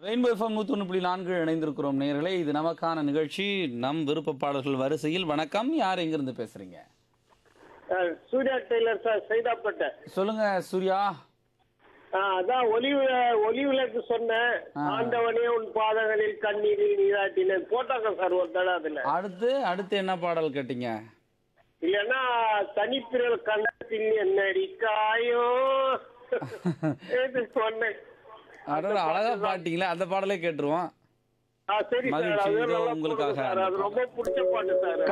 Rainbow FM நூற்றி புள்ளி நான்கு இணைந்திருக்கிறோம் நேர்களே இது நமக்கான நிகழ்ச்சி நம் விருப்ப பாடல்கள் வரிசையில் வணக்கம் யார் எங்கிருந்து பேசுறீங்க sir Surya tailor sir Saidapet சொல்லுங்க சூர்யா ஆ, அதான் ஒலி வி- ஒலி விளக்கு சொன்னேன் ஆ. ஆண்டவனே உன் பாதங்களில் கண்ணீரில் நீராட்டினேன் போட்டாங்க சார் ஒரு தடவை அதுல அடுத்து அடுத்து என்ன பாடல் கேட்டீங்க இல்லைன்னா தனிப்பிரல் கண்ணத்தில் என்னடி காயோ இது சொன்னேன் அடடா அழகா பாட்டீங்களே அந்த பாடலே கேட்டுருவோம் ஆ, சரி சார் மகிழ்ச்சி, அது இதோ நல்லா உங்களுக்காக போடுங்க சார் அது ரொம்ப பிடிச்ச பாட்டு சார்